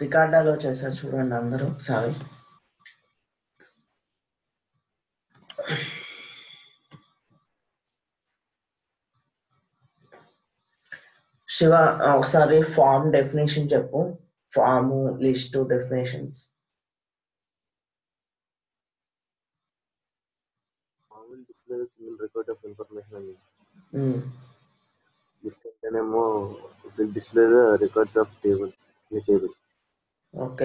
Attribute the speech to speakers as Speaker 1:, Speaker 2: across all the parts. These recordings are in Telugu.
Speaker 1: రికార్డాలో చేశారు చూడండి అందరూ ఒకసారి శివ ఒకసారి ఫార్మ్ డెఫినేషన్ చెప్పు form list definitions
Speaker 2: Form will display the single record of information and list అంటేనేమో it will display the records of table in a table.
Speaker 1: Okay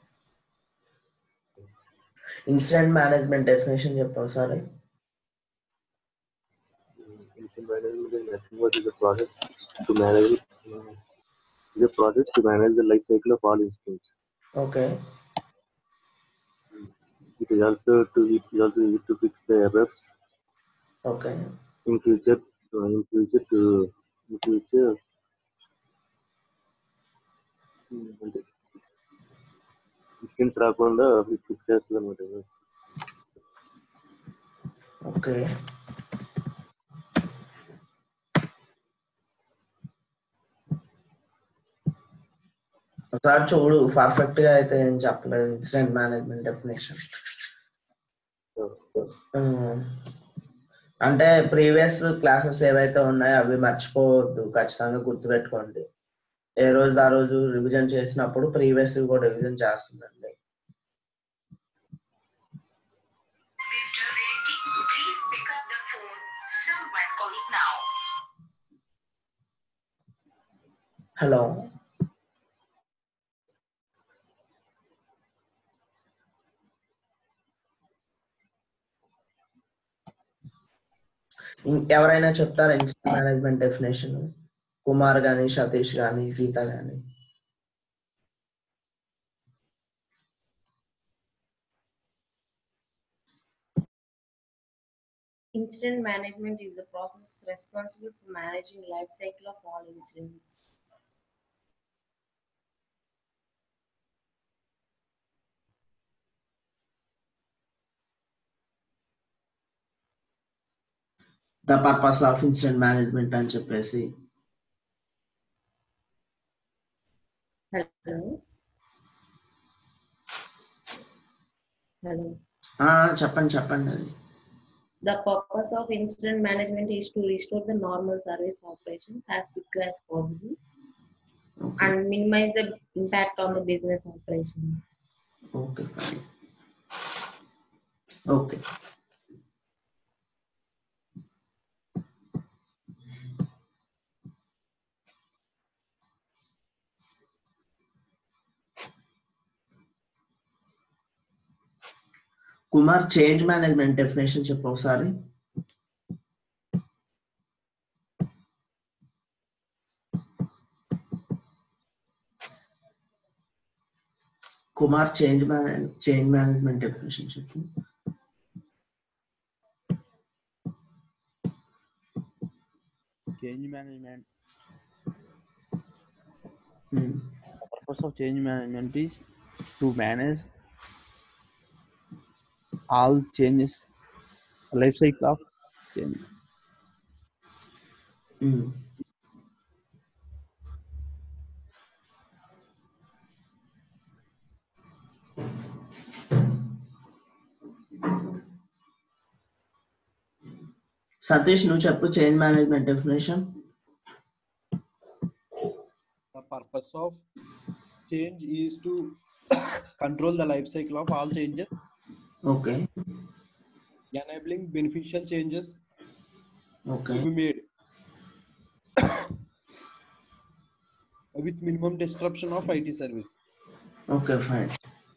Speaker 1: incident management definition చెప్పు ఒకసారి
Speaker 2: Incident management is nothing but is a process to manage is a process to manage the life cycle of all incidents.
Speaker 1: Okay
Speaker 2: It is also to it is also used to fix the errors
Speaker 1: okay
Speaker 2: in future uh, in future to in future Hmm, అంటే ఇన్సిడెంట్స్ రాకుండా ఫిక్స్ చేస్తుంది అనమాట
Speaker 1: ఓకే ఒకసారి చూడు పర్ఫెక్ట్ గా అయితే ఏం చెప్పలేదు ఇన్సిడెంట్ మేనేజ్మెంట్ డెఫినేషన్ అంటే ప్రీవియస్ క్లాసెస్ ఏవైతే ఉన్నాయో అవి మర్చిపోవద్దు ఖచ్చితంగా గుర్తుపెట్టుకోండి ఏ రోజు ఆ రోజు రివిజన్ చేసినప్పుడు ప్రీవియస్ కూడా రివిజన్ చేస్తుందండి
Speaker 3: Mr. Reddy, please pick up the phone. Someone calling now.
Speaker 1: Hello ఇం- ఎవరైనా చెప్తారా ఇన్స్టెంట్ మేనేజ్మెంట్ డెఫినేషన్ కుమార్ గాని సతీష్ గాని గీత గాని
Speaker 4: Incident management is the process responsible for managing life cycle of all incidents.
Speaker 1: The purpose of incident management అని చెప్పేసి
Speaker 4: Hello. Hello.
Speaker 1: ఆ, చెప్పండి చెప్పండి అది
Speaker 4: The purpose of incident management is to restore the normal service operations as quickly as possible
Speaker 1: okay
Speaker 4: and minimize the impact on the business operations.
Speaker 1: Okay fine okay Kumar change management definition చెప్పు ఒకసారి Kumar change manage change management definition చెప్పు
Speaker 5: change management
Speaker 1: Hmm.
Speaker 5: the purpose of change management is to manage all changes life cycle of change
Speaker 1: Hmm. Satish నువ్వు చెప్పు change management definition
Speaker 6: The purpose of change is to control the life cycle of all changes,
Speaker 1: okay
Speaker 6: enabling beneficial changes
Speaker 1: okay
Speaker 6: to be made with minimum disruption of IT service.
Speaker 1: Okay fine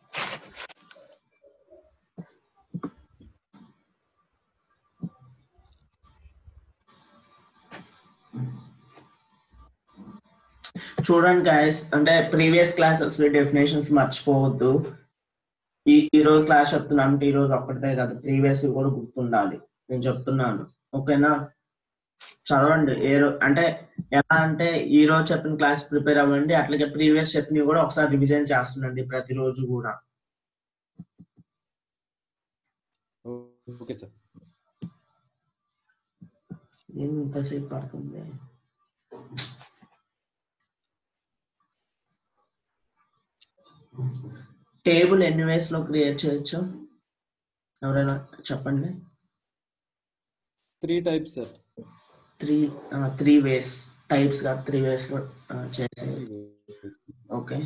Speaker 1: చూడండి గాయస్ అంటే ప్రీవియస్ క్లాసెస్ డెఫినేషన్స్ మర్చిపోవద్దు ఈ ఈ రోజు క్లాస్ చెప్తున్నాను అంటే ఈ రోజు ఒక్కటే కాదు ప్రీవియస్ కూడా గుర్తుండాలి నేను చెప్తున్నాను ఓకేనా చదవండి ఏ రో అంటే ఎలా అంటే ఈ రోజు చెప్పిన క్లాస్ ప్రిపేర్ అవ్వండి అట్లాగే ప్రీవియస్ చెప్పినవి కూడా ఒకసారి రివిజన్ చేస్తుండండి ప్రతిరోజు కూడా
Speaker 6: Okay, sir.
Speaker 1: ఏం ఇంతసేపు పడుతుంది టేబుల్ ఎన్ని వేస్ లో క్రియేట్ చేయొచ్చు ఎవరైనా చెప్పండి
Speaker 6: three types sir
Speaker 1: three three ways types గా త్రీ వేస్ లో ఆ, చేసి ఓకే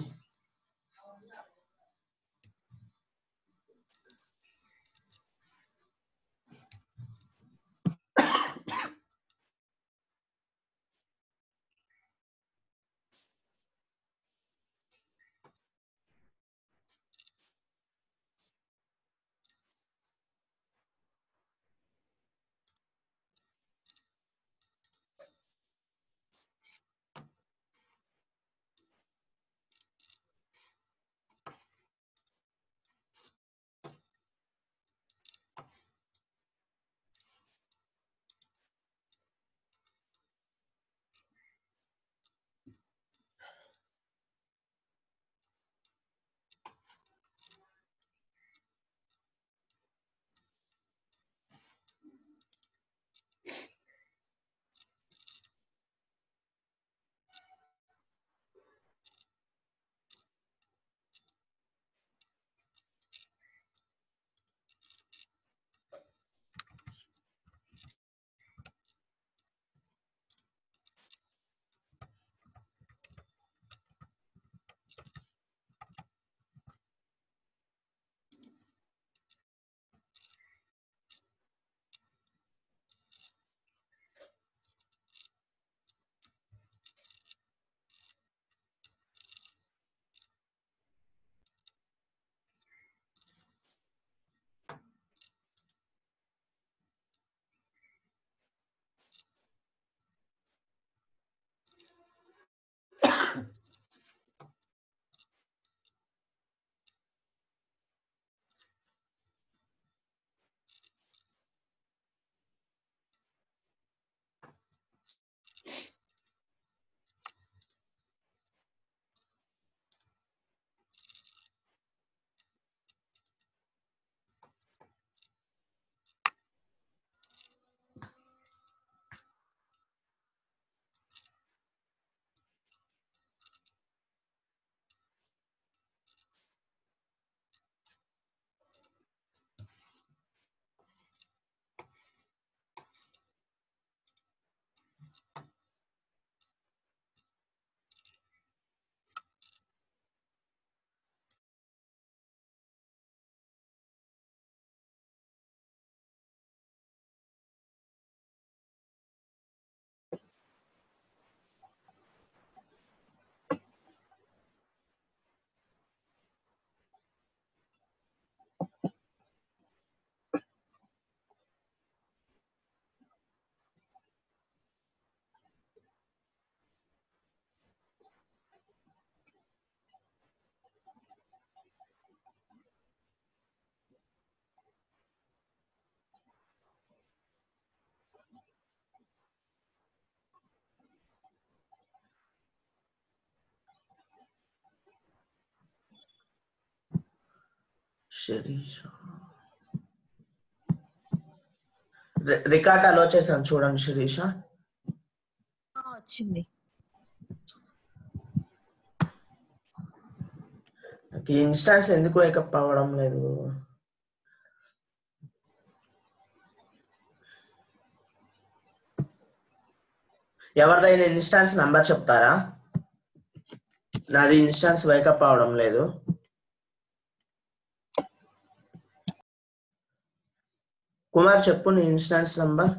Speaker 1: శిరీష రి- రికార్డ్ అలో చేశాను చూడండి శిరీష
Speaker 7: ఆ, వచ్చింది
Speaker 1: నాకు ఈ ఇన్స్టాన్స్ ఎందుకు వేకప్ అవ్వడం లేదు ఎవరిదైనా ఇన్స్టాన్స్ నంబర్ చెప్తారా నాది ఇన్స్టాన్స్ వేకప్ అవడం లేదు కుమార్ చెప్పు నీ ఇన్స్టాన్స్ నంబర్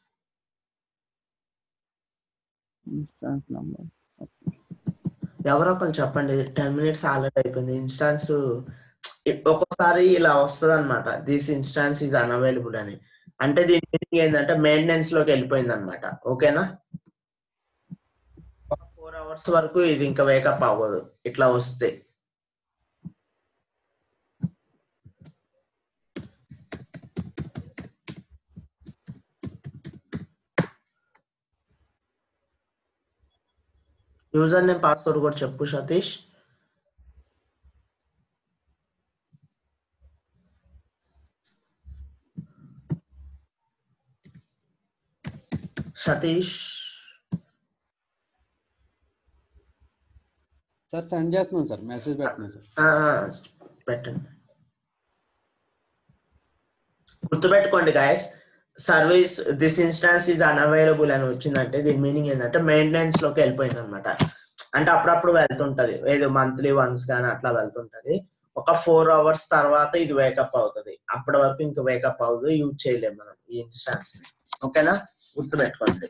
Speaker 5: ఇన్స్టాన్స్ నంబర్
Speaker 1: ఎవరో ఒకరు చెప్పండి టెన్ మినిట్స్ ఆల్రెడీ అయిపోయింది ఇన్స్టాన్స్ ఒక్కోసారి ఇలా వస్తుంది అనమాట దిస్ ఇన్స్టాన్స్ ఈజ్ అన్అవైలబుల్ అని అంటే దీని మీనింగ్ ఏంటంటే మెయింటెనెన్స్ లోకి వెళ్ళిపోయింది అనమాట ఓకేనా ఫోర్ అవర్స్ వరకు ఇది ఇంకా వేకప్ అవ్వదు ఇట్లా వస్తే యూజర్ నేమ్ పాస్వర్డ్ కూడా చెప్పు సతీష్ సతీష్
Speaker 6: సార్ సెండ్ చేస్తున్నాను సార్ మెసేజ్ పెట్టినాను సార్
Speaker 1: ఆ, ఆ, పెట్టండి గుర్తుపెట్టుకోండి guys service this instance is unavailable అని వచ్చిందంటే దీని మీనింగ్ ఏంటంటే మెయింటెనెన్స్ లోకి వెళ్ళిపోయింది అనమాట అంటే అప్పుడప్పుడు వెళ్తుంటది ఏదో మంత్లీ వన్స్ కానీ అట్లా వెళ్తుంటది ఒక ఫోర్ అవర్స్ తర్వాత ఇది వేకప్ అవుతుంది అప్పటి వరకు ఇంకా వేకప్ అవుతుంది యూజ్ చేయలేము మనం ఈ ఇన్స్టాన్స్ ఓకేనా గుర్తుపెట్టుకోండి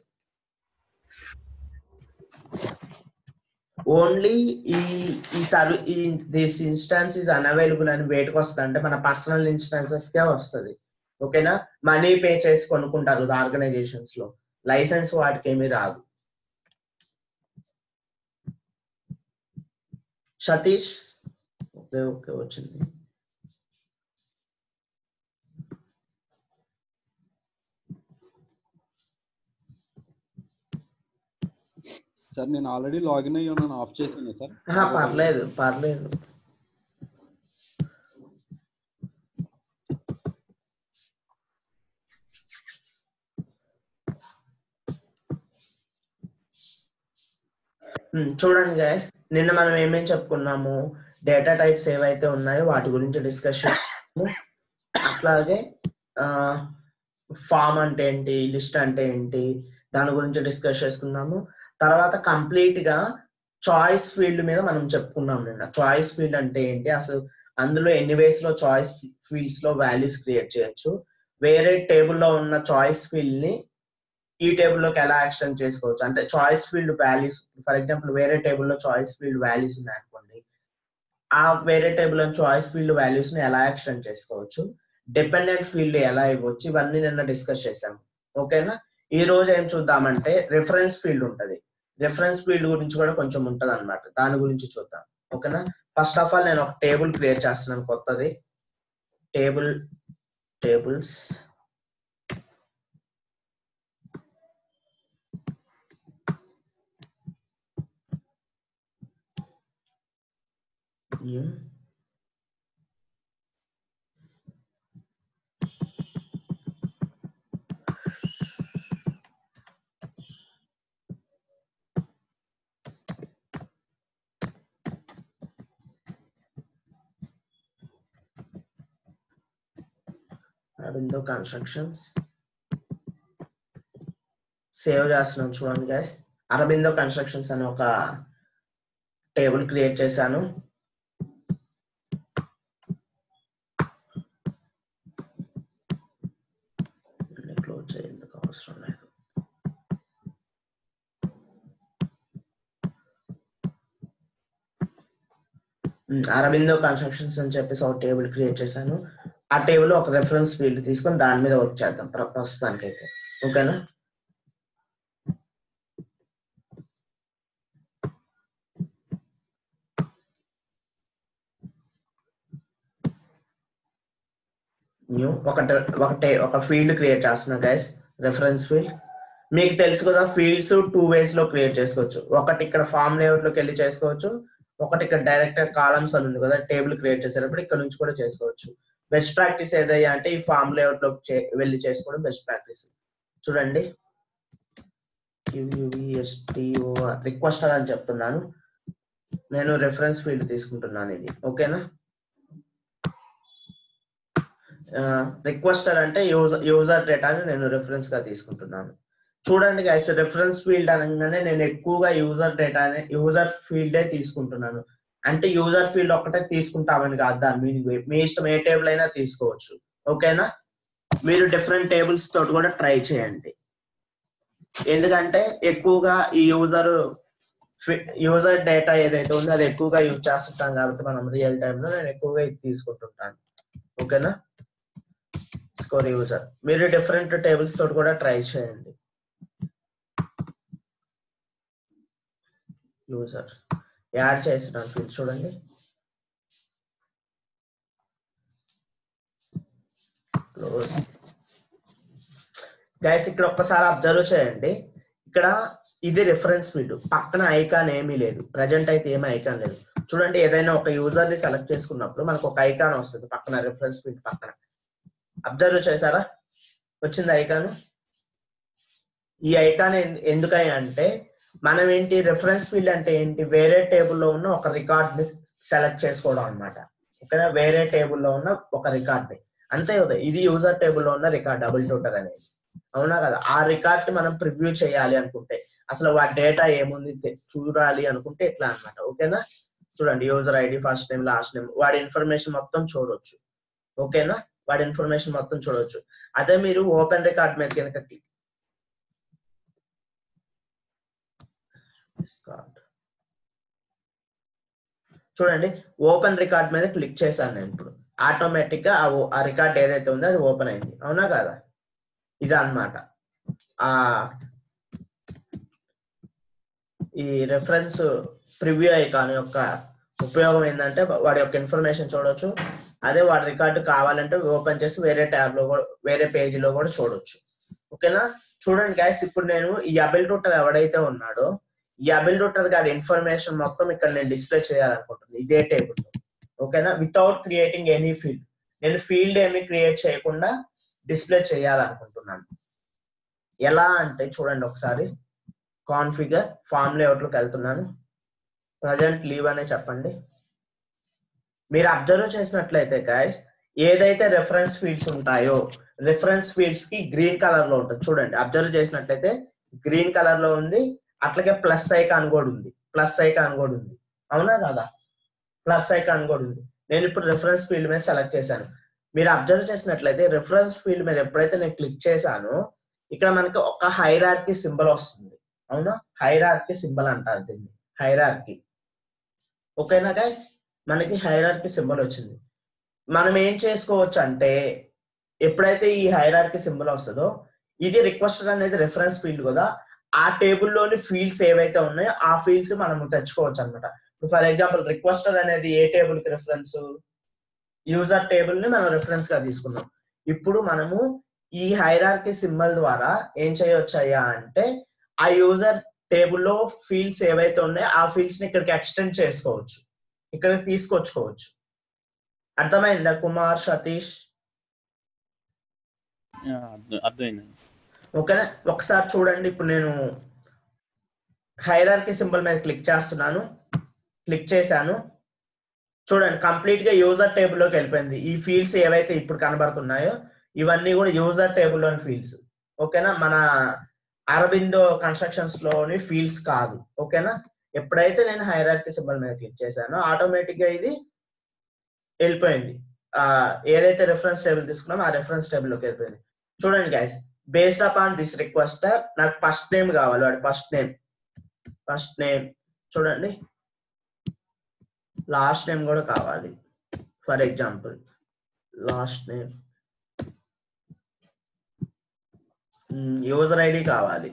Speaker 1: ఓన్లీ ఈ ఈ సర్వీ ఈ దిస్ ఇన్స్టాన్స్ ఇస్ అన్అవైలబుల్ అని వేటికి వస్తుంది అంటే మన పర్సనల్ ఇన్స్టాన్సెస్ కే వస్తుంది ఓకేనా మనీ పే చేసి కొనుక్కుంటారు ఆర్గనైజేషన్స్ లో లైసెన్స్ వాటికి ఏమీ రాదు సతీష్ ఓకే ఓకే వచ్చింది
Speaker 6: సార్ నేను ఆల్రెడీ లాగిన్ అయ్యి ఉన్నాను ఆఫ్ చేసాను సార్
Speaker 1: ఆహా, పర్లేదు పర్లేదు ఉమ్, చూడండి guys నిన్న మనం ఏమేం చెప్పుకున్నాము డేటా టైప్స్ ఏవైతే ఉన్నాయో వాటి గురించి డిస్కస్ చేసాము అట్లాగే ఫామ్ అంటే ఏంటి లిస్ట్ అంటే ఏంటి దాని గురించి డిస్కస్ చేసుకున్నాము తర్వాత కంప్లీట్ గా చాయిస్ ఫీల్డ్ మీద మనం చెప్పుకున్నాం నిన్న చాయిస్ ఫీల్డ్ అంటే ఏంటి అసలు అందులో ఎన్ని వేస్ లో చాయిస్ ఫీల్డ్స్ లో వాల్యూస్ క్రియేట్ చేయొచ్చు వేరే టేబుల్లో ఉన్న చాయిస్ ఫీల్డ్ ని ఈ టేబుల్లోకి ఎలా యాక్షన్ చేసుకోవచ్చు అంటే choice field values for example వేరే టేబుల్లో చాయిస్ ఫీల్డ్ వాల్యూస్ ఉన్నాయనుకోండి ఆ వేరే టేబుల్ చాయిస్ ఫీల్డ్ వాల్యూస్ ని ఎలా యాక్షన్ చేసుకోవచ్చు డిపెండెంట్ ఫీల్డ్ ఎలా ఇవ్వచ్చు ఇవన్నీ నిన్న డిస్కస్ చేసాము ఓకేనా ఈ రోజు ఏం చూద్దామంటే రిఫరెన్స్ ఫీల్డ్ ఉంటది రిఫరెన్స్ ఫీల్డ్ గురించి కూడా కొంచెం ఉంటది అనమాట దాని గురించి చూద్దాం ఓకేనా ఫస్ట్ ఆఫ్ ఆల్ నేను ఒక టేబుల్ క్రియేట్ చేస్తున్నాను కొత్తది table tables window constructions save చేస్తున్నాం చూడండి గైస్ అరబిందో కన్స్ట్రక్షన్స్ అని ఒక టేబుల్ క్రియేట్ చేశాను క్లోజ్ చేయందుకు అవసరం లేదు అరబిందో కన్స్ట్రక్షన్స్ అని చెప్పేసి ఒక టేబుల్ క్రియేట్ చేశాను ఆ టేబుల్ ఒక రెఫరెన్స్ ఫీల్డ్ తీసుకొని దాని మీద వర్క్ చేద్దాం ప్ర- ప్రస్తుతానికైతే ఓకేనా న్యూ ఒక ఒకటే ఒక ఫీల్డ్ క్రియేట్ చేస్తున్నా గైస్ రెఫరెన్స్ ఫీల్డ్ మీకు తెలుసు కదా ఫీల్డ్స్ టూ వేస్ లో క్రియేట్ చేసుకోవచ్చు ఒకటి ఇక్కడ ఫామ్ లేఅవుట్ లోకి వెళ్ళి చేసుకోవచ్చు ఒకటి ఇక్కడ డైరెక్ట్ కాలమ్స్ అని ఉంది కదా టేబుల్ క్రియేట్ చేసేటప్పుడు ఇక్కడ నుంచి కూడా చేసుకోవచ్చు బెస్ట్ ప్రాక్టీస్ ఏదయ్యా అంటే ఈ ఫామ్ లేఅవుట్ లోకి చే- వెళ్ళి చేసుకోవడం బెస్ట్ ప్రాక్టీస్ చూడండి రిక్వెస్ట్ అని చెప్తున్నాను నేను రెఫరెన్స్ ఫీల్డ్ తీసుకుంటున్నాను ఇది ఓకేనా రిక్వెస్టర్ అంటే యూజర్ యూజర్ డేటాని నేను రెఫరెన్స్ గా తీసుకుంటున్నాను చూడండి గైస్ రెఫరెన్స్ ఫీల్డ్ అనగానే నేను ఎక్కువగా యూజర్ డేటాని యూజర్ ఫీల్డే తీసుకుంటున్నాను అంటే యూజర్ ఫీల్డ్ ఒక్కటే తీసుకుంటామని కాదు దాని మీనింగ్ మీ ఇష్టం ఏ టేబుల్ అయినా తీసుకోవచ్చు ఓకేనా మీరు డిఫరెంట్ టేబుల్స్ తోటి కూడా ట్రై చేయండి ఎందుకంటే ఎక్కువగా ఈ యూజర్ యూజర్ డేటా ఏదైతే ఉందో అది ఎక్కువగా యూజ్ చేస్తుంటాం కాబట్టి మనం రియల్ టైంలో నేను ఎక్కువగా ఇది తీసుకుంటుంటాను ఓకేనా స్కోర్ యూజర్ మీరు డిఫరెంట్ టేబుల్స్ తోటి కూడా ట్రై చేయండి యూజర్ యాడ్ చేస్తున్నాను ఫీల్డ్ చూడండి క్లోజ్ గైస్ ఇక్కడ ఒక్కసారి అబ్జర్వ్ చేయండి ఇక్కడ ఇది రిఫరెన్స్ ఫీల్డ్ పక్కన ఐకాన్ ఏమీ లేదు ప్రజెంట్ అయితే ఏమీ ఐకాన్ లేదు చూడండి ఏదైనా ఒక యూజర్ ని సెలెక్ట్ చేసుకున్నప్పుడు మనకు ఒక ఐకాన్ వస్తుంది పక్కన రిఫరెన్స్ ఫీల్డ్ పక్కన అబ్జర్వ్ చేశారా వచ్చింది ఐకాన్ ఈ ఐకాన్ ఎందుకని అంటే మనం ఏంటి రెఫరెన్స్ ఫీల్డ్ అంటే ఏంటి వేరే టేబుల్లో ఉన్న ఒక రికార్డ్ ని సెలెక్ట్ చేసుకోవడం అన్నమాట ఓకేనా వేరే టేబుల్లో ఉన్న ఒక రికార్డ్ ని అంతే కదా ఇది యూజర్ టేబుల్లో ఉన్న రికార్డ్ డబుల్ ట్యూటర్ అనేది అవునా కదా ఆ రికార్డ్ ని మనం ప్రివ్యూ చేయాలి అనుకుంటే అసలు వాటి డేటా ఏముంది తె- చూడాలి అనుకుంటే ఎట్లా అన్నమాట ఓకేనా చూడండి user ID first name last name వాడి ఇన్ఫర్మేషన్ మొత్తం చూడొచ్చు ఓకేనా వాడి ఇన్ఫర్మేషన్ మొత్తం చూడొచ్చు అదే మీరు ఓపెన్ రికార్డ్ మీద కనుక క్లిక్ Discard. చూడండి ఓపెన్ రికార్డ్ మీద క్లిక్ చేశాను నేను ఇప్పుడు ఆటోమేటిక్ గా ఆ ఓ- ఆ రికార్డ్ ఏదైతే ఉందో అది ఓపెన్ అయింది అవునా కదా ఇది అన్నమాట ఆ ఈ రెఫరెన్స్ ప్రివ్యూ ఐకాన్ యొక్క ఉపయోగం ఏంటంటే వాడి యొక్క ఇన్ఫర్మేషన్ చూడొచ్చు అదే వాడి రికార్డు కావాలంటే ఓపెన్ చేసి వేరే ట్యాబ్ లో కూడా వేరే పేజీలో కూడా చూడొచ్చు ఓకేనా చూడండి గైస్ ఇప్పుడు నేను ఈ అబిల్ టూటర్ ఎవడైతే ఉన్నాడో ఈ అబిల్ టూటర్ గారి ఇన్ఫర్మేషన్ మొత్తం ఇక్కడ నేను డిస్ప్లే చేయాలనుకుంటున్నాను ఇదే టేబుల్ లో ఓకేనా వితౌట్ క్రియేటింగ్ ఎనీ ఫీల్డ్ నేను ఫీల్డ్ ఏమి క్రియేట్ చేయకుండా డిస్ప్లే చేయాలనుకుంటున్నాను ఎలా అంటే చూడండి ఒకసారి కాన్ఫిగర్ ఫామ్ లేఅవుట్లోకి వెళ్తున్నాను ప్రజెంట్ లీవ్ అనే చెప్పండి మీరు అబ్జర్వ్ చేసినట్లయితే గాయస్ ఏదైతే రెఫరెన్స్ ఫీల్డ్స్ ఉంటాయో రెఫరెన్స్ ఫీల్డ్స్ కి గ్రీన్ కలర్ లో ఉంటుంది చూడండి అబ్జర్వ్ చేసినట్లయితే గ్రీన్ కలర్ లో ఉంది అట్లాగే ప్లస్ ఐకాన్ కూడా ఉంది ప్లస్ ఐకాన్ కూడా ఉంది అవునా కదా ప్లస్ ఐకాన్ కూడా ఉంది నేను ఇప్పుడు రెఫరెన్స్ ఫీల్డ్ మీద సెలెక్ట్ చేశాను మీరు అబ్జర్వ్ చేసినట్లయితే రెఫరెన్స్ ఫీల్డ్ మీద ఎప్పుడైతే నేను క్లిక్ చేశానో ఇక్కడ మనకి ఒక హైరార్కీ సింబల్ వస్తుంది అవునా హైరార్కీ సింబల్ అంటారు దీన్ని హైరార్కీ ఓకేనా గైస్ మనకి హైరార్కీ సింబల్ వచ్చింది మనం ఏం చేసుకోవచ్చు అంటే ఎప్పుడైతే ఈ హైరార్కీ సింబల్ వస్తుందో ఇది రిక్వెస్టర్ అనేది రెఫరెన్స్ ఫీల్డ్ కదా ఆ టేబుల్లోని ఫీల్డ్స్ ఏవైతే ఉన్నాయో ఆ ఫీల్డ్స్ మనం తెచ్చుకోవచ్చు అనమాట ఫర్ ఎగ్జాంపుల్ రిక్వెస్టర్ అనేది ఏ టేబుల్ కి రిఫరెన్స్ యూజర్ టేబుల్ ని మనం రిఫరెన్స్ గా తీసుకున్నాం ఇప్పుడు మనము ఈ హైరార్కీ సింబల్ ద్వారా ఏం చేయొచ్చయ్యా అంటే ఆ యూజర్ టేబుల్లో ఫీల్డ్స్ ఏవైతే ఉన్నాయో ఆ ఫీల్డ్స్ ని ఇక్కడికి ఎక్స్టెండ్ చేసుకోవచ్చు ఇక్కడికి తీసుకొచ్చుకోవచ్చు అర్థమైందా కుమార్ సతీష్
Speaker 5: ఆ, అర్థం అర్థమైందండి
Speaker 1: ఓకేనా ఒకసారి చూడండి ఇప్పుడు నేను హైరార్కీ సింబల్ మీద క్లిక్ చేస్తున్నాను క్లిక్ చేశాను చూడండి కంప్లీట్ గా యూజర్ టేబుల్లోకి వెళ్ళిపోయింది ఈ ఫీల్డ్స్ ఏవైతే ఇప్పుడు కనబడుతున్నాయో ఇవన్నీ కూడా యూజర్ టేబుల్లోని ఫీల్డ్స్ ఓకేనా మన అరబిందో కన్స్ట్రక్షన్స్ లోని ఫీల్డ్స్ కాదు ఓకేనా ఎప్పుడైతే నేను హైరార్కీ సింబల్ మీద క్లిక్ చేశానో ఆటోమేటిక్ గా ఇది వెళ్ళిపోయింది ఆ ఏదైతే రెఫరెన్స్ టేబుల్ తీసుకున్నామో ఆ రెఫరెన్స్ టేబుల్లోకి వెళ్ళిపోయింది చూడండి guys based upon this request నాకు ఫస్ట్ నేమ్ కావాలి వాడి ఫస్ట్ నేమ్ ఫస్ట్ నేమ్ చూడండి లాస్ట్ నేమ్ కూడా కావాలి for example last name user ID కావాలి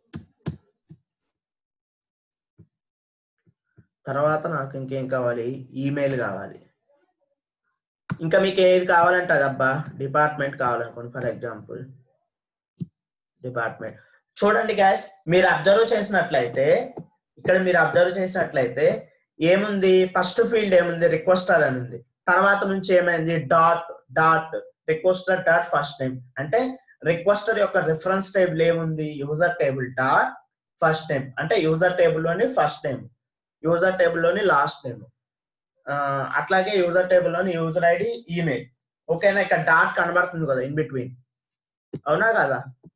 Speaker 1: తర్వాత నాకు ఇంకేం కావాలి ఈమెయిల్ కావాలి ఇంకా మీకు ఏది కావాలంటే అదబ్బా డిపార్ట్మెంట్ కావాలనుకోండి ఫర్ ఎగ్జాంపుల్ డిపార్ట్మెంట్ చూడండి గ్యాస్ మీరు అబ్జర్వ్ చేసినట్లయితే ఇక్కడ మీరు అబ్జర్వ్ చేసినట్లయితే ఏముంది ఫస్ట్ ఫీల్డ్ ఏముంది రిక్వెస్టర్ అని ఉంది తర్వాత నుంచి ఏమైంది dot dot requester dot first name అంటే రిక్వెస్టర్ యొక్క రిఫరెన్స్ టేబుల్ ఏముంది user table dot first name అంటే యూజర్ టేబుల్ లోని ఫస్ట్ నేమ్ యూజర్ టేబుల్ లోని లాస్ట్ నేమ్ అట్లాగే యూజర్ టేబుల్ లోని యూజర్ ఐడి ఈమెయిల్ ఓకేనా ఇక్కడ డాట్ కనబడుతుంది కదా ఇన్ బిట్వీన్ అవునా కదా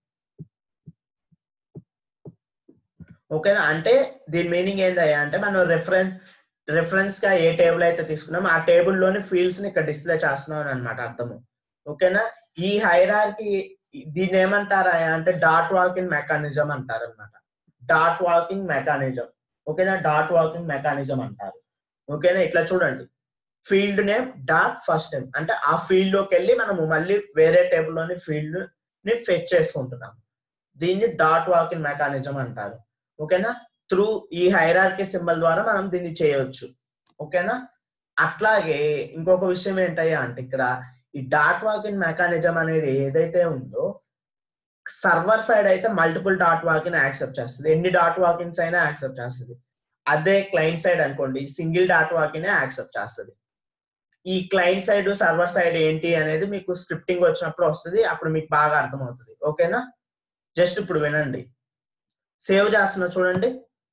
Speaker 1: ఓకేనా అంటే దీని మీనింగ్ ఏందయ్యా అంటే మనం రెఫరెన్స్ రెఫరెన్స్ గా ఏ టేబుల్ అయితే తీసుకున్నాం ఆ టేబుల్ లోని ఫీల్డ్స్ ని ఇక్కడ డిస్ప్లే చేస్తున్నాం అని అనమాట అర్థము ఓకేనా ఈ హైరార్కి దీన్ని ఏమంటారా అంటే డాట్ వాకింగ్ మెకానిజం అంటారు అనమాట డాట్ వాకింగ్ మెకానిజం ఓకేనా డాట్ వాకింగ్ మెకానిజం అంటారు ఓకేనా ఇట్లా చూడండి field name dot first name అంటే ఆ ఫీల్డ్ లోకి వెళ్ళి మనము మళ్ళీ వేరే టేబుల్ లోని ఫీల్డ్ ని ఫెచ్ చేసుకుంటున్నాం దీన్ని డాట్ వాకింగ్ మెకానిజం అంటారు ఓకేనా త్రూ ఈ హైరార్కీ సింబల్ ద్వారా మనం దీన్ని చేయొచ్చు ఓకేనా అట్లాగే ఇంకొక విషయం ఏంటయ్యా అంటే ఇక్కడ ఈ డాట్ వాకింగ్ మెకానిజం అనేది ఏదైతే ఉందో సర్వర్ సైడ్ అయితే మల్టిపుల్ డాట్ వాకింగ్ యాక్సెప్ట్ చేస్తుంది ఎన్ని డాట్ వాకింగ్స్ అయినా యాక్సెప్ట్ చేస్తుంది అదే క్లయింట్ సైడ్ అనుకోండి సింగిల్ డాట్ వాకింగ్ యాక్సెప్ట్ చేస్తుంది ఈ క్లయింట్ సైడ్ సర్వర్ సైడ్ ఏంటి అనేది మీకు స్క్రిప్టింగ్ వచ్చినప్పుడు వస్తుంది అప్పుడు మీకు బాగా అర్థమవుతుంది ఓకేనా జస్ట్ ఇప్పుడు వినండి సేవ్ చేస్తున్నా చూడండి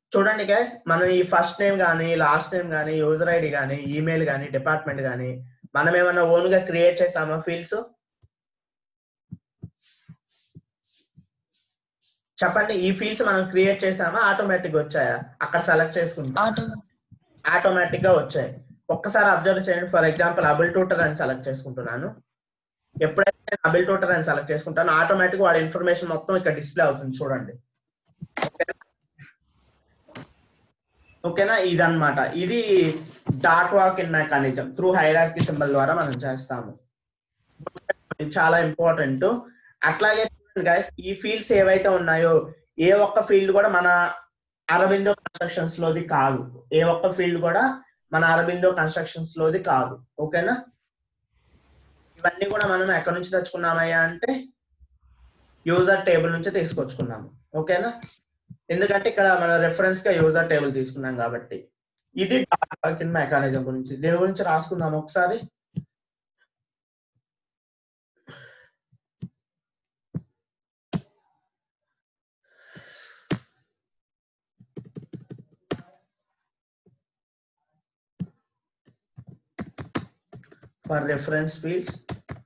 Speaker 1: చూడండి గైస్ మనం ఈ ఫస్ట్ నేమ్ కానీ లాస్ట్ నేమ్ కానీ యూజర్ ఐడి కానీ ఈమెయిల్ కానీ డిపార్ట్మెంట్ కానీ మనం ఏమైనా ఓన్ గా క్రియేట్ చేసామా ఫీల్డ్స్ చెప్పండి ఈ ఫీల్డ్స్ మనం క్రియేట్ చేసామా ఆటోమేటిక్ వచ్చాయా అక్కడ సెలెక్ట్ చేసుకుంటాం
Speaker 7: ఆటో
Speaker 1: ఆటోమేటిక్ గా వచ్చాయి ఒక్కసారి అబ్జర్వ్ చేయండి ఫర్ ఎగ్జాంపుల్ అబుల్ ట్యూటర్ అని సెలెక్ట్ చేసుకుంటున్నాను ఎప్పుడైతే నేను అబుల్ ట్యూటర్ అని సెలెక్ట్ చేసుకుంటాను ఆటోమేటిక్ వాడి ఇన్ఫర్మేషన్ మొత్తం ఇక్కడ డిస్ప్లే అవుతుంది చూడండి ఓకేనా? ఓకేనా ఇదన్నమాట ఇది dot walking mechanism through hierarchy symbol ద్వారా మనం చేస్తాము ఇది చాలా ఇంపార్టెంట్ అట్లాగే గైస్ ఈ ఫీల్డ్స్ ఏవైతే ఉన్నాయో ఏ ఒక్క ఫీల్డ్ కూడా మన అరబిందో కన్స్ట్రక్షన్స్ లోది కాదు ఏ ఒక్క ఫీల్డ్ కూడా మన అరబిందో కన్స్ట్రక్షన్స్ లోది కాదు ఓకేనా ఇవన్నీ కూడా మనం ఎక్కడి నుంచి తెచ్చుకున్నామయ్యా అంటే యూజర్ టేబుల్ నుంచి తీసుకొచ్చుకున్నాము ఓకేనా ఎందుకంటే ఇక్కడ మన రెఫరెన్స్ గా యూజర్ టేబుల్ తీసుకున్నాం కాబట్టి ఇది డాకిన్ మెకానిజం గురించి దీని గురించి రాసుకుందాం ఒకసారి for reference fields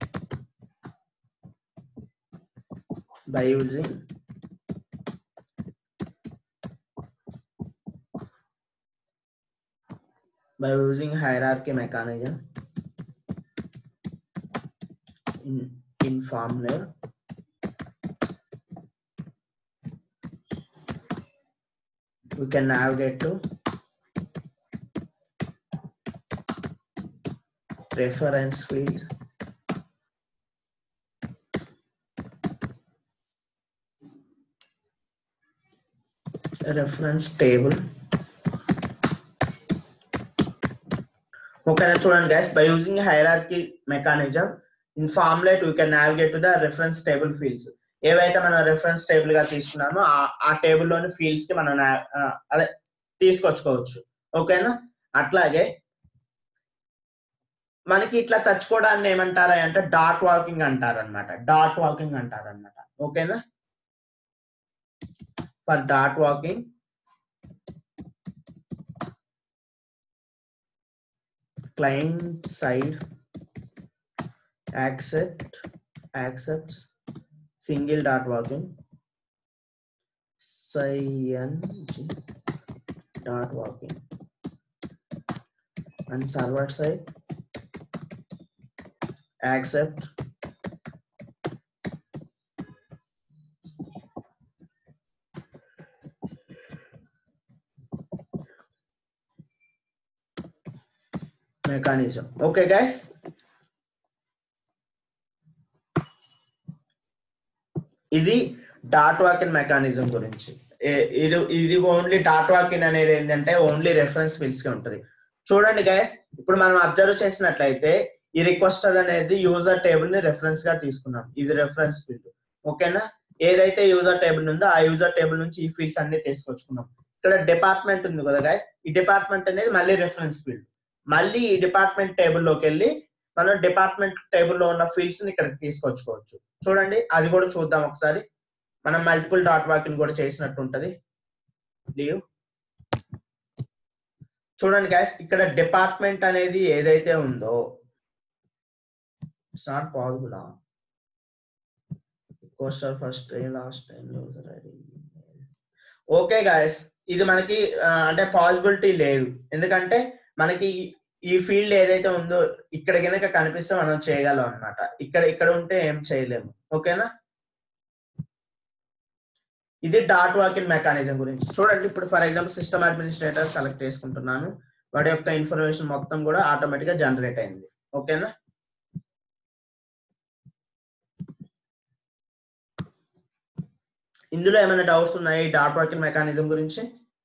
Speaker 1: by using by using hierarchy mechanism in in formula we can navigate to reference field reference table ఓకేనా చూడండి guys by using hierarchy mechanism in formlet we can navigate to the reference table fields ఏవైతే మనం రెఫరెన్స్ టేబుల్ గా తీసుకున్నామో ఆ- ఆ టేబుల్ లోని ఫీల్డ్స్ కి మనం నా- ఆ, అదే తీసుకొచ్చుకోవచ్చు ఓకేనా అట్లాగే మనకి ఇట్లా తెచ్చుకోవడాన్ని ఏమంటారా అంటే డాట్ వాకింగ్ అంటారు అనమాట డాట్ వాకింగ్ అంటారు అనమాట ఓకేనా for dot walking client side accept accepts single dot working cng dot working and server side accept mechanism okay guys ఇది డాట్ వాకిన్ మెకానిజం గురించి ఏ- ఇది ఇది ఓన్లీ డాట్ వాకిన్ అనేది ఏంటంటే ఓన్లీ రెఫరెన్స్ ఫీల్డ్స్ కి ఉంటుంది చూడండి గైస్ ఇప్పుడు మనం అబ్జర్వ్ చేసినట్లయితే ఈ రిక్వెస్టర్ అనేది యూజర్ టేబుల్ ని రెఫరెన్స్ గా తీసుకున్నాం ఇది రెఫరెన్స్ ఫీల్డ్ ఓకేనా ఏదైతే యూజర్ టేబుల్ ఉందో ఆ యూజర్ టేబుల్ నుంచి ఈ ఫీల్డ్స్ అన్ని తీసుకొచ్చుకున్నాం ఇక్కడ డిపార్ట్మెంట్ ఉంది కదా గైస్ ఈ డిపార్ట్మెంట్ అనేది మళ్ళీ రెఫరెన్స్ ఫీల్డ్ మళ్ళీ ఈ డిపార్ట్మెంట్ టేబుల్ లోకి వెళ్ళి మనం డిపార్ట్మెంట్ టేబుల్ లో ఉన్న ఫీల్డ్స్ ని ఇక్కడికి తీసుకొచ్చుకోవచ్చు చూడండి అది కూడా చూద్దాం ఒకసారి మనం మల్టిపుల్ డాట్ వాకింగ్ కూడా చేసినట్టు ఉంటది లీవ్ చూడండి గ్యాస్ ఇక్కడ డిపార్ట్మెంట్ అనేది ఏదైతే ఉందో ఇట్స్ నాట్ పాసిబుల్ కోస్టర్ first last time user ID okay guys ఇది మనకి ఆ, అంటే పాసిబిలిటీ లేదు ఎందుకంటే మనకి ఈ- ఈ ఫీల్డ్ ఏదైతే ఉందో ఇక్కడ కనుక కనిపిస్తే మనం చేయగలం అన్నమాట ఇక్కడ ఇక్కడ ఉంటే ఏం చేయలేము ఓకేనా ఇది డాట్ వాకిన్ మెకానిజం గురించి చూడండి ఇప్పుడు for example system administrator select చేసుకుంటున్నాను వాడి యొక్క ఇన్ఫర్మేషన్ మొత్తం కూడా ఆటోమేటిక్ గా జనరేట్ అయింది ఓకేనా ఇందులో ఏమైనా డౌట్స్ ఉన్నాయి డాట్ వాకిన్ మెకానిజం గురించి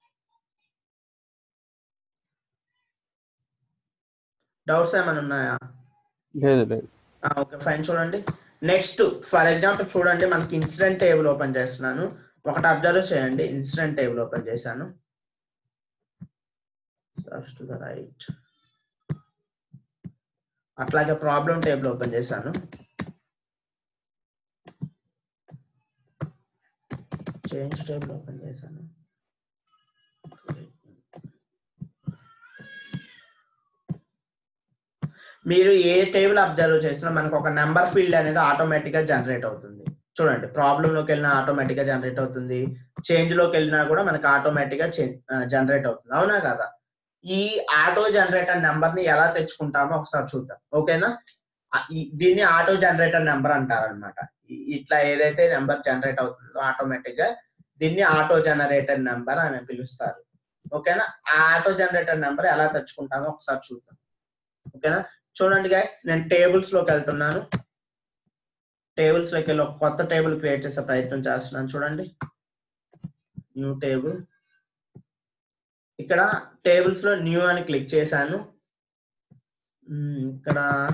Speaker 1: డౌట్స్ ఏమైనా ఉన్నాయా
Speaker 5: లేదు లేదు
Speaker 1: ఓకే ఫైన్ చూడండి నెక్స్ట్ ఫర్ ఎగ్జాంపుల్ చూడండి మనకి ఇన్సిడెంట్ టేబుల్ ఓపెన్ చేస్తున్నాను ఒకటి అబ్జర్వ్ చేయండి ఇన్సిడెంట్ టేబుల్ ఓపెన్ చేశాను టు ద రైట్ అట్లాగే ప్రాబ్లం టేబుల్ ఓపెన్ చేశాను చేంజ్ టేబుల్ ఓపెన్ చేశాను మీరు ఏ టేబుల్ అబ్జర్వ్ చేసినా మనకు ఒక నెంబర్ ఫీల్డ్ అనేది ఆటోమేటిక్ గా జనరేట్ అవుతుంది చూడండి ప్రాబ్లమ్ లోకి వెళ్ళినా ఆటోమేటిక్ గా జనరేట్ అవుతుంది చేంజ్ లోకి వెళ్ళినా కూడా మనకి ఆటోమేటిక్ గా జనరేట్ అవుతుంది అవునా కదా ఈ ఆటో జనరేటర్ నెంబర్ ని ఎలా తెచ్చుకుంటామో ఒకసారి చూద్దాం ఓకేనా ఆ, ఈ- దీన్ని ఆటో జనరేటర్ నెంబర్ అంటారనమాట ఇట్లా ఏదైతే నెంబర్ జనరేట్ అవుతుందో ఆటోమేటిక్ గా దీన్ని ఆటో జనరేటర్ నెంబర్ అని పిలుస్తారు ఓకేనా ఆ ఆటో జనరేటర్ నెంబర్ ఎలా తెచ్చుకుంటామో ఒకసారి చూద్దాం ఓకేనా చూడండి గాయస్ నేను టేబుల్స్ లోకి వెళ్తున్నాను టేబుల్స్ లోకి వెళ్ళి ఒక కొత్త టేబుల్ క్రియేట్ చేసే ప్రయత్నం చేస్తున్నాను చూడండి న్యూ టేబుల్ ఇక్కడ టేబుల్స్ లో న్యూ అని క్లిక్ చేశాను మ్మ్, ఇక్కడ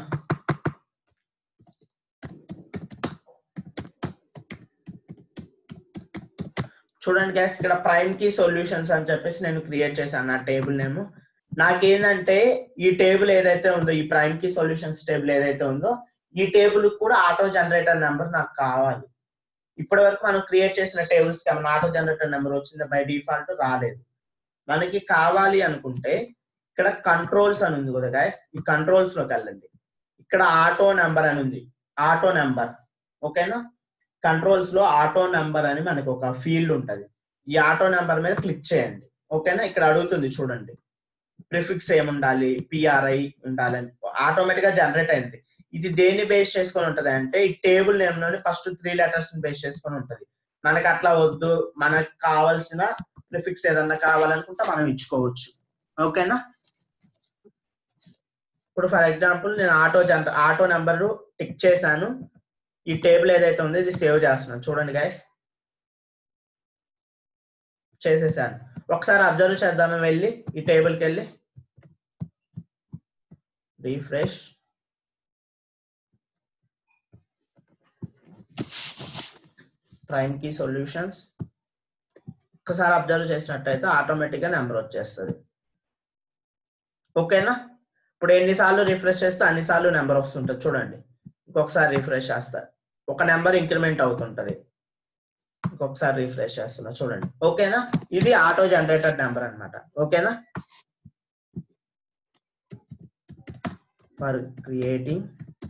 Speaker 1: చూడండి గ్యాస్ ఇక్కడ ప్రైమ్ కీ సొల్యూషన్స్ అని చెప్పేసి నేను క్రియేట్ చేశాను నా టేబుల్ నేమ్ నాకేంటంటే ఈ టేబుల్ ఏదైతే ఉందో ఈ ప్రైమ్ కీ సొల్యూషన్స్ టేబుల్ ఏదైతే ఉందో ఈ టేబుల్ కూడా ఆటో జనరేటర్ నెంబర్ నాకు కావాలి ఇప్పటి వరకు మనం క్రియేట్ చేసిన టేబుల్స్ కి ఏమైనా ఆటో జనరేటర్ నెంబర్ వచ్చిందా బై డిఫాల్ట్ రాలేదు మనకి కావాలి అనుకుంటే ఇక్కడ కంట్రోల్స్ అని ఉంది కదా గాయస్ ఈ కంట్రోల్స్ లోకి వెళ్ళండి ఇక్కడ ఆటో నెంబర్ అని ఉంది ఆటో నెంబర్ ఓకేనా కంట్రోల్స్ లో ఆటో నెంబర్ అని మనకి ఒక ఫీల్డ్ ఉంటది ఈ ఆటో నెంబర్ మీద క్లిక్ చేయండి ఓకేనా ఇక్కడ అడుగుతుంది చూడండి ప్రిఫిక్స్ ఏముండాలి పిఆర్ఐ ఉండాలి అని ఆటోమేటిక్ గా జనరేట్ అయింది ఇది దేన్ని బేస్ చేసుకొని ఉంటది అంటే ఈ టేబుల్ నేమ్ లోని ఫస్ట్ త్రీ లెటర్స్ బేస్ చేసుకొని ఉంటది మనకి అట్లా వద్దు మనకు కావాల్సిన ప్రిఫిక్స్ ఏదన్నా కావాలనుకుంటే మనం ఇచ్చుకోవచ్చు ఓకేనా ఇప్పుడు ఫర్ ఎగ్జాంపుల్ నేను ఆటో జనర ఆటో నెంబర్ టిక్ చేశాను ఈ టేబుల్ ఏదైతే ఉందో ఇది సేవ్ చేస్తున్నాను చూడండి గైస్ చేసేసాను ఒకసారి అబ్జర్వ్ చేద్దాము వెళ్ళి ఈ టేబుల్కి వెళ్ళి రీఫ్రెష్ ప్రైమ్ కీ సొల్యూషన్స్ ఒకసారి అబ్జర్వ్ చేసినట్టయితే ఆటోమేటిక్ గా నెంబర్ వచ్చేస్తుంది ఓకేనా ఇప్పుడు ఎన్నిసార్లు రిఫ్రెష్ చేస్తే అన్నిసార్లు నెంబర్ వస్తుంటుంది చూడండి ఇంకొకసారి రిఫ్రెష్ చేస్తా ఒక నెంబర్ ఇంక్రిమెంట్ అవుతుంటది ఇంకొకసారి రిఫ్రెష్ చేస్తున్నా చూడండి ఓకేనా ఇది ఆటో జనరేటర్ నెంబర్ అన్నమాట ఓకేనా for creating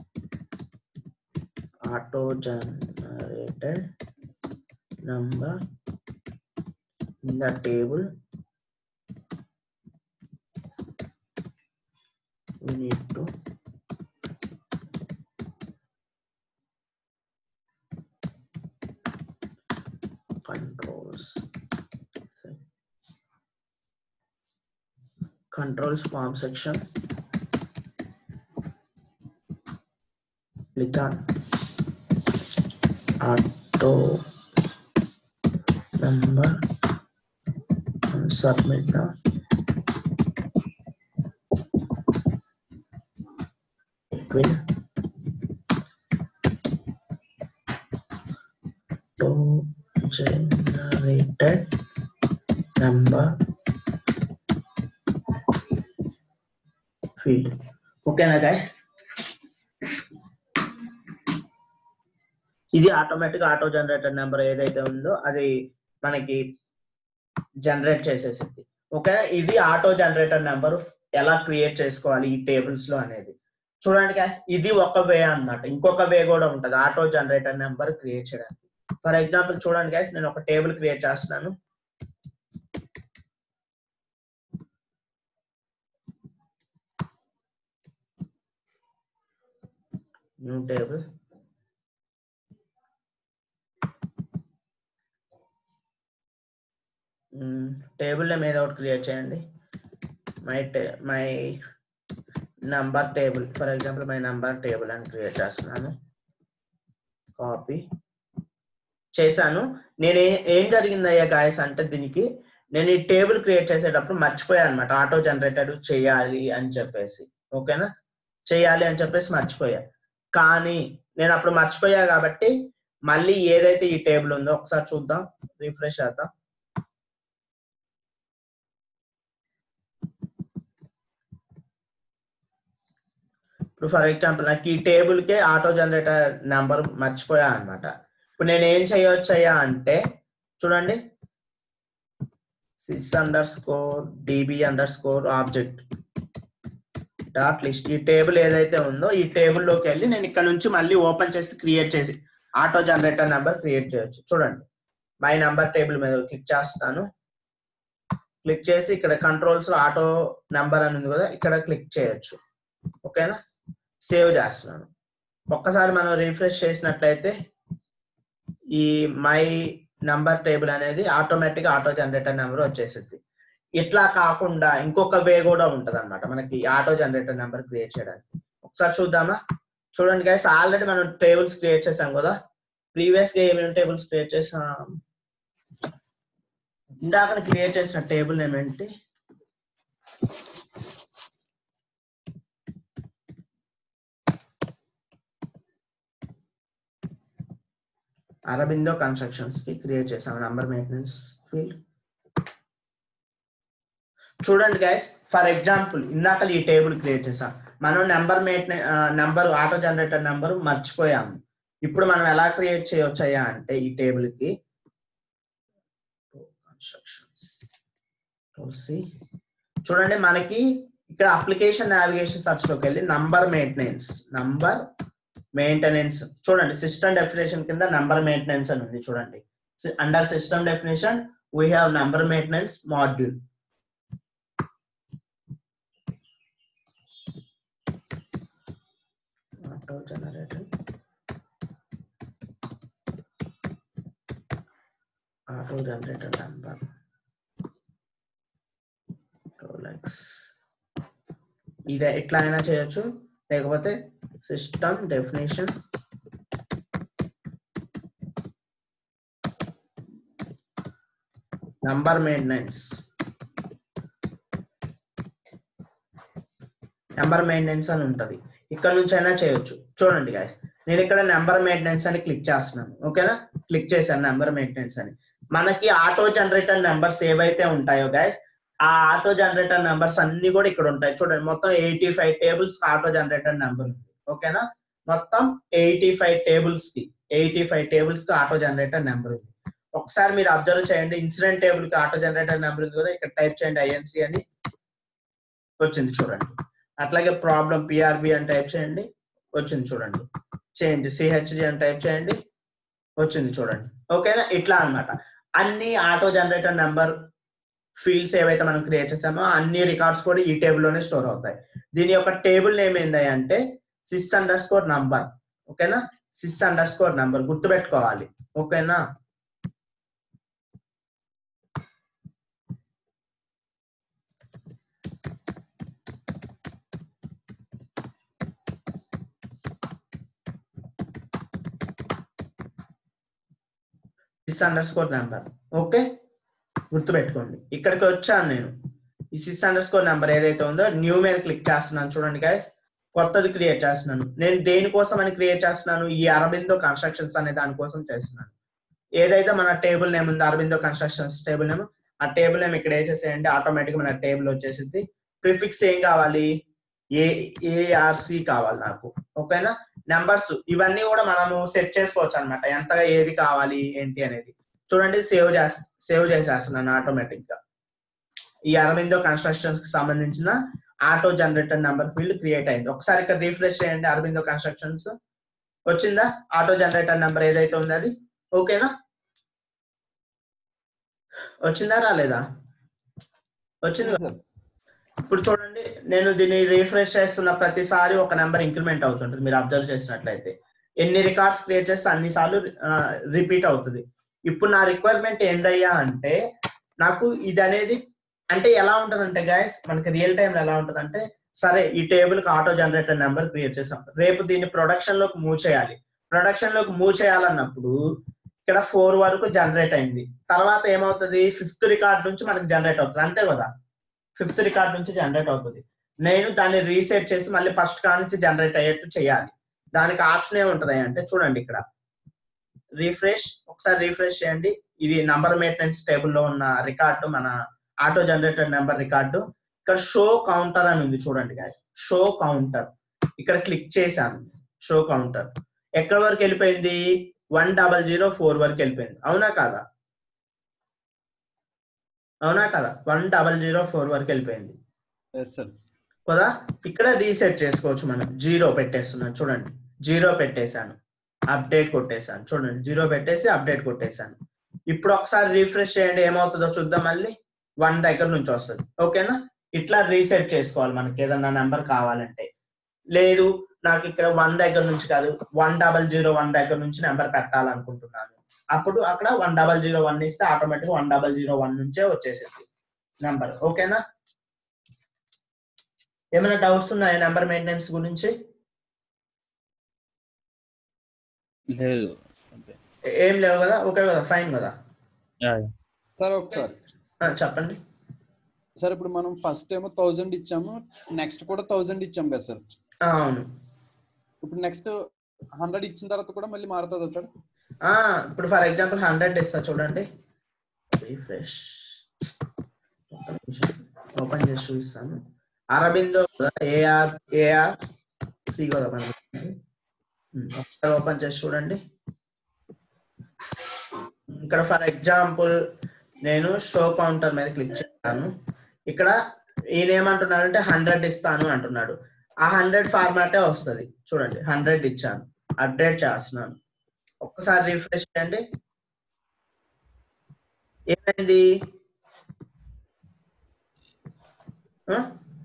Speaker 1: auto generated number in the table we need to controls controls form section click on auto number and submit the between to generated number field ఓకేనా గైస్ ఇది ఆటోమేటిక్ ఆటో జనరేటర్ నెంబర్ ఏదైతే ఉందో అది మనకి జనరేట్ చేసేసింది ఓకే ఇది ఆటో జనరేటర్ నెంబర్ ఎలా క్రియేట్ చేసుకోవాలి ఈ టేబుల్స్ లో అనేది చూడండి guys, ఇది ఒక వే అన్నమాట ఇంకొక వే కూడా ఉంటది ఆటో జనరేటర్ నెంబర్ క్రియేట్ చేయడానికి ఫర్ ఎగ్జాంపుల్ చూడండి గైస్ నేను ఒక టేబుల్ క్రియేట్ చేస్తున్నాను న్యూ టేబుల్ టేబుల్ నేమ్ ఏదో ఒకటి క్రియేట్ చేయండి మై టే my number table for example my number table అని క్రియేట్ చేస్తున్నాను కాపీ చేశాను నేను ఏ- ఏం జరిగింది అయ్యా గాయస్ అంటే దీనికి నేను ఈ టేబుల్ క్రియేట్ చేసేటప్పుడు మర్చిపోయాను అనమాట ఆటో జనరేటర్ చేయాలి అని చెప్పేసి ఓకేనా చేయాలి అని చెప్పేసి మర్చిపోయా కానీ నేను అప్పుడు మర్చిపోయా కాబట్టి మళ్ళీ ఏదైతే ఈ టేబుల్ ఉందో ఒకసారి చూద్దాం రిఫ్రెష్ చేద్దాం ఇప్పుడు ఫర్ ఎగ్జాంపుల్ నాకు ఈ టేబుల్ కే ఆటో జనరేటర్ నెంబర్ మర్చిపోయా అనమాట ఇప్పుడు నేను ఏం చేయవచ్చయ్యా అంటే చూడండి sys underscore DB underscore object dot list ఈ టేబుల్ ఏదైతే ఉందో ఈ టేబుల్ లోకి వెళ్ళి నేను ఇక్కడ నుంచి మళ్ళీ ఓపెన్ చేసి క్రియేట్ చేసి ఆటో జనరేటర్ నెంబర్ క్రియేట్ చేయొచ్చు చూడండి మై నెంబర్ టేబుల్ మీద క్లిక్ చేస్తాను క్లిక్ చేసి ఇక్కడ కంట్రోల్స్ లో ఆటో నెంబర్ అని ఉంది కదా ఇక్కడ క్లిక్ చేయొచ్చు ఓకేనా సేవ్ చేస్తున్నాను ఒక్కసారి మనం రిఫ్రెష్ చేసినట్లయితే ఈ మై నంబర్ టేబుల్ అనేది ఆటోమేటిక్ ఆటో జనరేటర్ నెంబర్ వచ్చేసింది ఇట్లా కాకుండా ఇంకొక వే కూడా ఉంటది అనమాట మనకి ఆటో జనరేటర్ నెంబర్ క్రియేట్ చేయడానికి ఒకసారి చూద్దామా చూడండి గైస్ ఆల్రెడీ మనం టేబుల్స్ క్రియేట్ చేసాం కదా ప్రీవియస్ గా ఏమేమి టేబుల్స్ క్రియేట్ చేసాం ఇందాక క్రియేట్ చేసిన టేబుల్ ఏమేంటి అరబిందో కన్స్ట్రక్షన్స్ కి క్రియేట్ చేసాం నంబర్ మెయింటెనెన్స్ ఫీల్డ్ చూడండి గైస్ ఫర్ ఎగ్జాంపుల్ ఇందాక ఈ టేబుల్ క్రియేట్ చేసాం మనం number maintain number auto generator number మర్చిపోయాము ఇప్పుడు మనం ఎలా క్రియేట్ చేయవచ్చయ్యా అంటే ఈ టేబుల్ కి కన్స్ట్రక్షన్స్ చూడండి మనకి ఇక్కడ అప్లికేషన్ నావిగేషన్ సర్చ్ లోకి వెళ్ళి నంబర్ మెయింటెనెన్స్ నంబర్ మెయింటెనెన్స్ చూడండి సిస్టమ్ డెఫినేషన్ కింద నంబర్ మెయింటెనెన్స్ అని ఉంది చూడండి under system definition we have number maintenance module auto generator auto generator number rolex ఇదే ఎట్లా అయినా చేయొచ్చు లేకపోతే system definition number maintenance number maintenance అని ఉంటది ఇక్కడ నుంచి అయినా చేయొచ్చు చూడండి గాయస్ నేను ఇక్కడ నెంబర్ మెయింటెనెన్స్ అని క్లిక్ చేస్తున్నాను ఓకేనా క్లిక్ చేశాను నెంబర్ మెయింటెనెన్స్ అని మనకి ఆటో జనరేటర్ నెంబర్స్ ఏవైతే ఉంటాయో గైస్ ఆ ఆటో జనరేటర్ నెంబర్స్ అన్ని కూడా ఇక్కడ ఉంటాయి చూడండి మొత్తం eighty five tables auto generator number ఉంది ఓకేనా మొత్తం ఎయిటీ ఫైవ్ టేబుల్స్ కి ఎయిటీ ఫైవ్ టేబుల్స్ కి ఆటో జనరేటర్ నెంబర్ ఉంది ఒకసారి మీరు అబ్జర్వ్ చేయండి ఇన్సిడెంట్ టేబుల్ కి ఆటో జనరేటర్ నెంబర్ ఉంది కదా ఇక్కడ టైప్ చేయండి ఐఎన్సి అని వచ్చింది చూడండి అట్లాగే ప్రాబ్లం పిఆర్బి అని టైప్ చేయండి వచ్చింది చూడండి చేయండి సిహెచ్డి అని టైప్ చేయండి వచ్చింది చూడండి ఓకేనా ఇట్లా అన్నమాట అన్ని ఆటో జనరేటర్ నెంబర్ ఫీల్డ్స్ ఏవైతే మనం క్రియేట్ చేసామో అన్ని రికార్డ్స్ కూడా ఈ టేబుల్ లోనే స్టోర్ అవుతాయి దీని యొక్క టేబుల్ నేమ్ ఏంది అంటే సిస్ అండర్ స్కోర్ నంబర్ ఓకేనా సిస్ అండర్ స్కోర్ నంబర్ గుర్తుపెట్టుకోవాలి ఓకేనా sys underscore number okay గుర్తుపెట్టుకోండి ఇక్కడికి వచ్చాను నేను ఈ సిస్ అండర్ స్కోర్ నెంబర్ ఏదైతే ఉందో న్యూ మీద క్లిక్ చేస్తున్నాను చూడండి గైస్ కొత్తది క్రియేట్ చేస్తున్నాను నేను దేనికోసం అని క్రియేట్ చేస్తున్నాను ఈ అరబిందో కన్స్ట్రక్షన్స్ అనే దానికోసం చేస్తున్నాను ఏదైతే మన టేబుల్ నేమ్ ఉందో అరబిందో కన్స్ట్రక్షన్స్ టేబుల్ నేమ్ ఆ టేబుల్ నేమ్ ఇక్కడ వేసేసేయండి ఆటోమేటిక్ మన టేబుల్ వచ్చేసింది ప్రిఫిక్స్ ఏం కావాలి ఏ ఏఆర్సి కావాలి నాకు ఓకేనా నెంబర్స్ ఇవన్నీ కూడా మనము సెట్ చేసుకోవచ్చు అనమాట ఎంతగా ఏది కావాలి ఏంటి అనేది చూడండి సేవ్ చేస్తా సేవ్ చేసేస్తున్నాను ఆటోమేటిక్ గా ఈ అరవిందో కన్స్ట్రక్షన్స్ కి సంబంధించిన auto generator number field create అయింది ఒకసారి ఇక్కడ రీఫ్రెష్ చేయండి అరవిందో కన్స్ట్రక్షన్స్ వచ్చిందా ఆటో జనరేటర్ నెంబర్ ఏదైతే ఉందో అది ఓకేనా వచ్చిందా రాలేదా వచ్చింది కదా? ఇప్పుడు చూడండి నేను దీన్ని రీఫ్రెష్ చేస్తున్న ప్రతిసారి ఒక నెంబర్ ఇంక్రిమెంట్ అవుతుంటుంది మీరు అబ్జర్వ్ చేసినట్లయితే ఎన్ని రికార్డ్స్ క్రియేట్ చేస్తే అన్ని సార్లు రిపీట్ అవుతుంది ఇప్పుడు నా రిక్వైర్మెంట్ ఏందయ్యా అంటే నాకు ఇది అనేది అంటే ఎలా ఉంటదంటే గైస్ మనకి రియల్ టైం ఎలా ఉంటదంటే సరే ఈ టేబుల్ కి ఆటో జనరేటర్ నెంబర్ క్రియేట్ చేసాం రేపు దీన్ని ప్రొడక్షన్ లోకి మూవ్ చేయాలి ప్రొడక్షన్ లోకి మూవ్ చేయాలన్నప్పుడు ఇక్కడ ఫోర్ వరకు జనరేట్ అయింది తర్వాత ఏమవుతుంది ఫిఫ్త్ రికార్డ్ నుంచి మనకి జనరేట్ అవుతుంది అంతే కదా ఫిఫ్త్ రికార్డ్ నుంచి జనరేట్ అవుతుంది నేను దాన్ని రీసెట్ చేసి మళ్ళీ ఫస్ట్ కార్ నుంచి జనరేట్ అయ్యేట్టు చేయాలి దానికి ఆప్షన్ ఏముంటది అంటే చూడండి ఇక్కడ రీఫ్రెష్ ఒకసారి రీఫ్రెష్ చేయండి ఇది నంబర్ మెయింటెనెన్స్ టేబుల్లో ఉన్న రికార్డు మన ఆటో జనరేటర్ నెంబర్ రికార్డు ఇక్కడ షో కౌంటర్ అని ఉంది చూడండి గాయ షో కౌంటర్ ఇక్కడ క్లిక్ చేశాను షో కౌంటర్ ఎక్కడి వరకు వెళ్ళిపోయింది వన్ డబల్ జీరో ఫోర్ వరకు వెళ్ళిపోయింది అవునా కాదా అవునా కదా వన్ డబల్ జీరో ఫోర్ వరకు వెళ్ళిపోయింది
Speaker 6: ఎస్ సార్
Speaker 1: కదా ఇక్కడ రీసెట్ చేసుకోవచ్చు మనం జీరో పెట్టేస్తున్నాను చూడండి జీరో పెట్టేశాను అప్డేట్ కొట్టేశాను చూడండి జీరో పెట్టేసి అప్డేట్ కొట్టేశాను ఇప్పుడు ఒకసారి రీఫ్రెష్ చేయండి ఏమవుతుందో చూద్దాం మళ్ళీ వన్ దగ్గర నుంచి వస్తుంది ఓకేనా ఇట్లా రీసెట్ చేసుకోవాలి మనకి ఏదన్నా నెంబర్ కావాలంటే లేదు నాకు ఇక్కడ వన్ దగ్గర నుంచి కాదు వన్ డబల్ జీరో వన్ దగ్గర నుంచి నెంబర్ పెట్టాలనుకుంటున్నాను అప్పుడు అక్కడ వన్ డబల్ జీరో వన్ ఇస్తే automatic one double zero one నుంచే వచ్చేసింది నెంబర్ ఓకేనా ఏమైనా డౌట్స్ ఉన్నాయా నెంబర్ మెయింటెనెన్స్ గురించి
Speaker 5: లేదు
Speaker 1: ఏం లేవు కదా ఓకే కదా ఫైన్ కదా
Speaker 5: యా, యా.
Speaker 6: సార్ ఒకసారి
Speaker 1: ఆ, చెప్పండి
Speaker 6: సార్ ఇప్పుడు మనం ఫస్ట్ ఏమో థౌజండ్ ఇచ్చాము నెక్స్ట్ కూడా థౌజండ్ ఇచ్చాము కదా సార్
Speaker 1: ఆ, అవును
Speaker 6: ఇప్పుడు నెక్స్ట్ హండ్రెడ్ ఇచ్చిన తర్వాత కూడా మళ్ళీ మారుతుందా సార్
Speaker 1: ఆ, ఇప్పుడు ఫర్ ఎగ్జాంపుల్ హండ్రెడ్ ఇస్తా చూడండి రిఫ్రెష్ ఓపెన్ చేసి చూపిస్తాను అరబిందో ఏఆర్ ఏఆర్ సి కదా మనకి ఒకసారి ఓపెన్ చేసి చూడండి ఇక్కడ ఫర్ ఎగ్జాంపుల్ నేను షో కౌంటర్ మీద క్లిక్ చేస్తాను ఇక్కడ ఈయన ఏమంటున్నాడంటే హండ్రెడ్ ఇస్తాను అంటున్నాడు ఆ హండ్రెడ్ ఫార్మాటే వస్తుంది చూడండి హండ్రెడ్ ఇచ్చాను అప్డేట్ చేస్తున్నాను ఒక్కసారి రిఫ్రెష్ చేయండి ఏమైంది ఆ?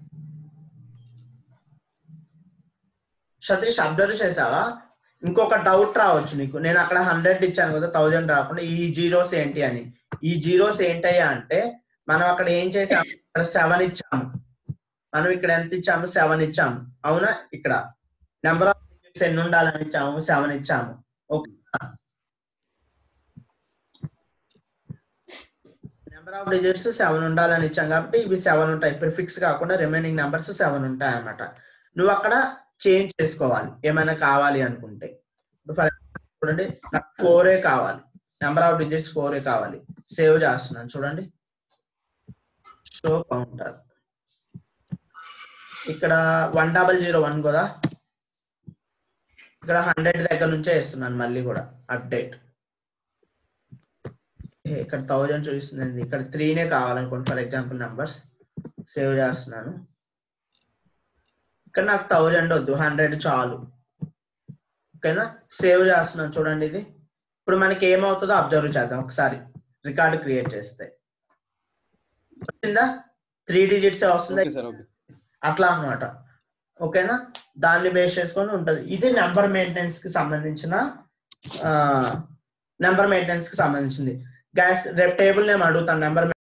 Speaker 1: సతీష్ అబ్జర్వ్ చేసావా ఇంకొక డౌట్ రావచ్చు నీకు నేను అక్కడ హండ్రెడ్ ఇచ్చాను కదా థౌజండ్ రాకుండా ఈ జీరోస్ ఏంటి అని ఈ జీరోస్ ఏంటయ్యా అంటే మనం అక్కడ ఏం చేసాము ఇక్కడ సెవెన్ ఇచ్చాము మనం ఇక్కడ ఎంత ఇచ్చాము సెవెన్ ఇచ్చాము అవునా ఇక్కడ నెంబర్ ఆఫ్ డిజిట్స్ ఎన్ని ఉండాలని ఇచ్చాము సెవెన్ ఇచ్చాము okay number of digits seven ఉండాలని ఇచ్చాం కాబట్టి ఇవి సెవెన్ ఉంటాయి ప్రిఫిక్స్ కాకుండా రిమైనింగ్ నెంబర్స్ సెవెన్ ఉంటాయి అన్నమాట నువ్వు అక్కడ చేంజ్ చేసుకోవాలి ఏమైనా కావాలి అనుకుంటే ఇప్పుడు for example చూడండి నాకు ఫోరే కావాలి నెంబర్ ఆఫ్ డిజిట్స్ ఫోరే కావాలి సేవ్ చేస్తున్నాను చూడండి షో కౌంటర్ ఇక్కడ వన్ డబల్ జీరో వన్ కదా ఇక్కడ హండ్రెడ్ దగ్గర నుంచే ఇస్తున్నాను మళ్ళీ కూడా అప్డేట్ ఇక్కడ థౌజండ్ చూపిస్తుంది ఇక్కడ త్రీనే కావాలనుకోండి ఫర్ ఎగ్జాంపుల్ నెంబర్స్ సేవ్ చేస్తున్నాను ఇక్కడ నాకు థౌజండ్ వద్దు హండ్రెడ్ చాలు ఓకేనా సేవ్ చేస్తున్నాను చూడండి ఇది ఇప్పుడు మనకి ఏమవుతుందో అబ్జర్వ్ చేద్దాం ఒకసారి రికార్డు క్రియేట్ చేస్తే వచ్చిందా త్రీ డిజిట్స్ వస్తుంది
Speaker 6: ఓకే సార్ ఓకే
Speaker 1: అట్లా అన్నమాట ఓకేనా దాన్ని బేస్ చేసుకొని ఉంటది ఇది నెంబర్ మెయింటెనెన్స్ కి సంబంధించిన నెంబర్ మెయింటెనెన్స్ కి సంబంధించింది గ్యాస్ రేపు టేబుల్ నేను అడుగుతాను నెంబర్